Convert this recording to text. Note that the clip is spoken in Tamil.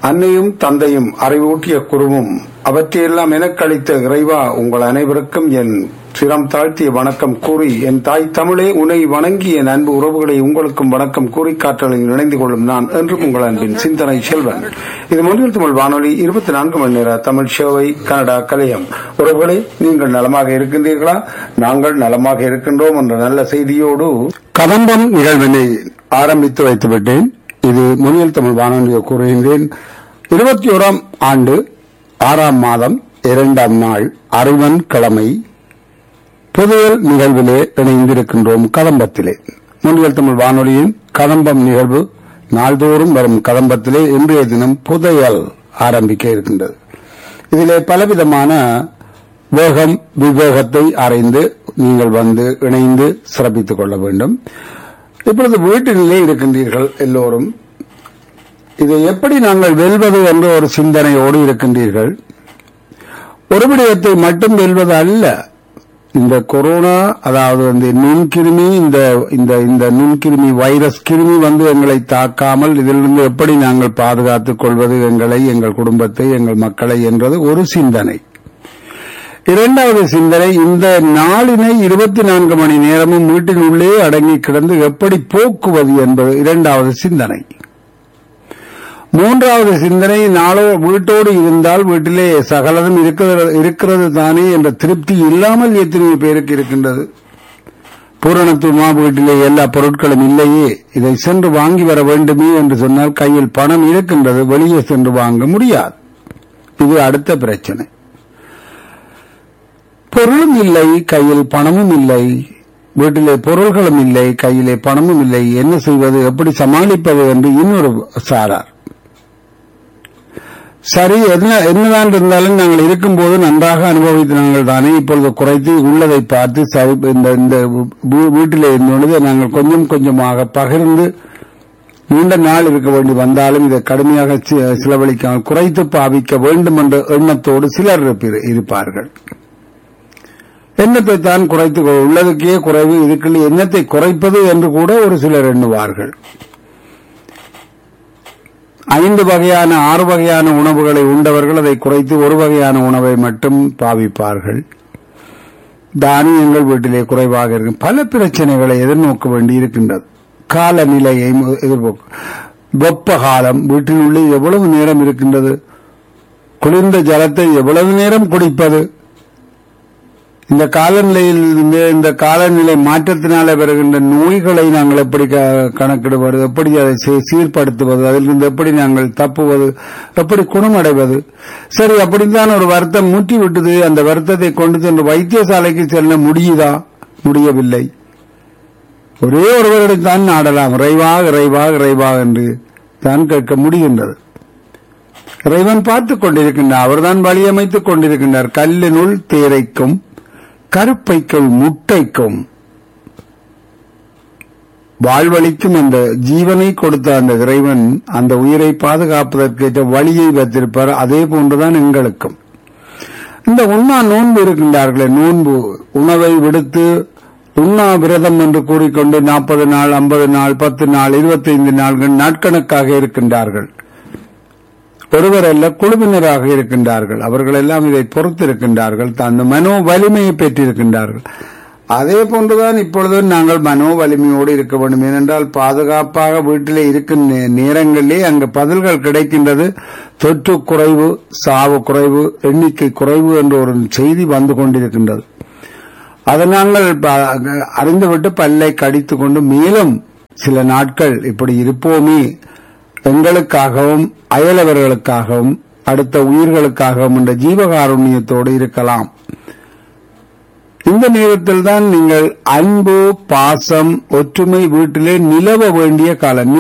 அன்னையும் தந்தையும் அறிவூட்டிய குருவும் அவற்றையெல்லாம் எனக்களித்த இறைவா உங்கள் அனைவருக்கும் என் சிரம் தாழ்த்திய வணக்கம் கூறி என் தாய் தமிழே உன்னை வணங்கி என் அன்பு உறவுகளை உங்களுக்கும் வணக்கம் கூறி காற்றலில் இணைந்து கொள்ளும் நான் என்றும் உங்கள் அன்பின் சிந்தனை செல்வன் இது மொழியில் தமிழ் வானொலி இருபத்தி நான்கு மணி நேர தமிழ் சேவை கனடா கலையம் உறவுகளே நீங்கள் நலமாக இருக்கின்றீர்களா நாங்கள் நலமாக இருக்கின்றோம் என்ற நல்ல செய்தியோடு கதம்பம் நிகழ்வினை ஆரம்பித்து வைத்துவிட்டேன் இது மொழியில் தமிழ் வானொலியை கூறுகின்றேன் இருபத்தி ஓராம் ஆண்டு ஆறாம் மாதம் இரண்டாம் நாள் அறிவன் கிழமை புதையல் நிகழ்விலே இணைந்திருக்கின்றோம் கதம்பத்திலே மொழியில் தமிழ் வானொலியின் கதம்பம் நிகழ்வு நாள்தோறும் வரும் கதம்பத்திலே இன்றைய தினம் புதையல் ஆரம்பிக்க இருக்கின்றது இதிலே பலவிதமான வேகம் விவேகத்தை அறிந்து நீங்கள் வந்து இணைந்து சிறப்பித்துக் கொள்ள வேண்டும் இப்பொழுது வீட்டிலே இருக்கின்றீர்கள் எல்லோரும் இதை எப்படி நாங்கள் வெல்வது என்ற ஒரு சிந்தனையோடு இருக்கின்றீர்கள் ஒரு விடயத்தை மட்டும் வெல்வது அல்ல இந்த கொரோனா அதாவது அந்த நுண்கிருமி இந்த இந்த இந்த நுண்கிருமி வைரஸ் கிருமி வந்து எங்களை தாக்காமல் இதிலிருந்து எப்படி நாங்கள் பாதுகாத்துக் கொள்வது எங்களை எங்கள் குடும்பத்தை எங்கள் மக்களை என்றது ஒரு சிந்தனை இரண்டாவது சிந்தனை இந்த நாளினை இருபத்தி நான்கு மணி நேரமும் வீட்டின் உள்ளே அடங்கி கிடந்து எப்படி போக்குவது என்பது இரண்டாவது சிந்தனை மூன்றாவது சிந்தனை நாளோ வீட்டோடு இருந்தால் வீட்டிலே சகலதும் இருக்கிறது இருக்கிறது தானே என்ற திருப்தி இல்லாமல் எத்தனை பேருக்கு இருக்கின்றது பூரணத்துவமா வீட்டிலே எல்லா பொருட்களும் இல்லையே இதை சென்று வாங்கி வர வேண்டுமே என்று சொன்னால் கையில் பணம் இருக்கின்றது வெளியே சென்று வாங்க முடியாது இது அடுத்த பிரச்சனை பொருளும் இல்லை கையில் பணமும் இல்லை வீட்டிலே பொருள்களும் இல்லை கையிலே பணமும் இல்லை என்ன செய்வது எப்படி சமாளிப்பது என்று இன்னொரு சாரார் சரி என்ன என்னதான் இருந்தாலும் நாங்கள் இருக்கும்போது நன்றாக அனுபவித்த நாங்கள் தானே இப்பொழுது குறைத்து உள்ளதை பார்த்து சரி இந்த இந்த வீ- வீட்டிலே இருந்தொழுது நாங்கள் கொஞ்சம் கொஞ்சமாக பகிர்ந்து நீண்ட நாள் இருக்க வேண்டி வந்தாலும் இதை கடுமையாக சி- செலவழிக்காமல் குறைத்து பாவிக்க வேண்டும் என்ற எண்ணத்தோடு சிலர் இருப்பி- இருப்பார்கள் எண்ணத்தை தான் குறைத்து கொள்- உள்ளதுக்கே குறைவு இதுக்குள்ள எண்ணத்தை குறைப்பது என்று கூட ஒரு சிலர் எண்ணுவார்கள் ஐந்து வகையான ஆறு வகையான உணவுகளை உண்டவர்கள் அதை குறைத்து ஒரு வகையான உணவை மட்டும் பாவிப்பார்கள் தானியங்கள் வீட்டிலே குறைவாக இருக்கும் பல பிரச்சனைகளை எதிர்நோக்க வேண்டி இருக்கின்றது காலநிலையை மு- எதிர்நோக்க வெப்ப காலம் வீட்டில் உள்ளே எவ்வளவு நேரம் இருக்கின்றது குளிர்ந்த ஜலத்தை எவ்வளவு நேரம் குடிப்பது இந்த காலநிலையில் இந்த இந்த காலநிலை மாற்றத்தினால வருகின்ற நோய்களை நாங்கள் எப்படி க- கணக்கிடுவது எப்படி அதை சீ- சீர்படுத்துவது அதிலிருந்து எப்படி நாங்கள் தப்புவது எப்படி குணமடைவது சரி அப்படித்தான் ஒரு வருத்தம் முற்றி விட்டது அந்த வருத்தத்தை கொண்டு சென்று வைத்தியசாலைக்கு செல்ல முடியுதா முடியவில்லை ஒரே ஒருவரிடம் தான் நாடலாம் இறைவா இறைவா இறைவா என்று தான் கேட்க முடிகின்றது இறைவன் பார்த்துக் கொண்டிருக்கின்றார் அவர்தான் வழியமைத்துக் கொண்டிருக்கின்றார் கல்லினுள் தேரைக்கும் கருப்பைக்குள் முட்டைக்கும் வாழ்வழிக்கும் அந்த ஜீவனை கொடுத்த அந்த இறைவன் அந்த உயிரை பாதுகாப்பதற்கேற்ற வழியை வைத்திருப்பார் அதே போன்றுதான் எங்களுக்கும் இந்த உண்ணா நோன்பு இருக்கின்றார்களே நோன்பு உணவை விடுத்து உண்ணா விரதம் என்று கூறிக்கொண்டு நாற்பது நாள் ஐம்பது நாள் பத்து நாள் இருபத்தைந்து நாள்கள் நாட்கணக்காக இருக்கின்றார்கள் ஒருவர் அல்ல குழுவினராக இருக்கின்றார்கள் அவர்கள் எல்லாம் இதை பொறுத்திருக்கின்றார்கள் அந்த மனோ வலிமையை பெற்றிருக்கின்றார்கள் அதே போன்றுதான் இப்பொழுது நாங்கள் மனோ வலிமையோடு இருக்க வேண்டும் ஏனென்றால் பாதுகாப்பாக வீட்டிலே இருக்கும் நே- நேரங்களிலே அங்கு பதில்கள் கிடைக்கின்றது தொற்று குறைவு சாவு குறைவு எண்ணிக்கை குறைவு என்ற ஒரு செய்தி வந்து கொண்டிருக்கின்றது அதை நாங்கள் ப- அறிந்துவிட்டு பல்லை கடித்துக் கொண்டு மேலும் சில நாட்கள் இப்படி இருப்போமே எங்களுக்காகவும் அயலவர்களுக்காகவும் அடுத்த உயிர்களுக்காகவும் என்ற ஜீவகாருண்யத்தோடு இருக்கலாம் இந்த நேரத்தில் தான் நீங்கள் அன்பு பாசம் ஒற்றுமை வீட்டிலே நிலவ வேண்டிய காலம்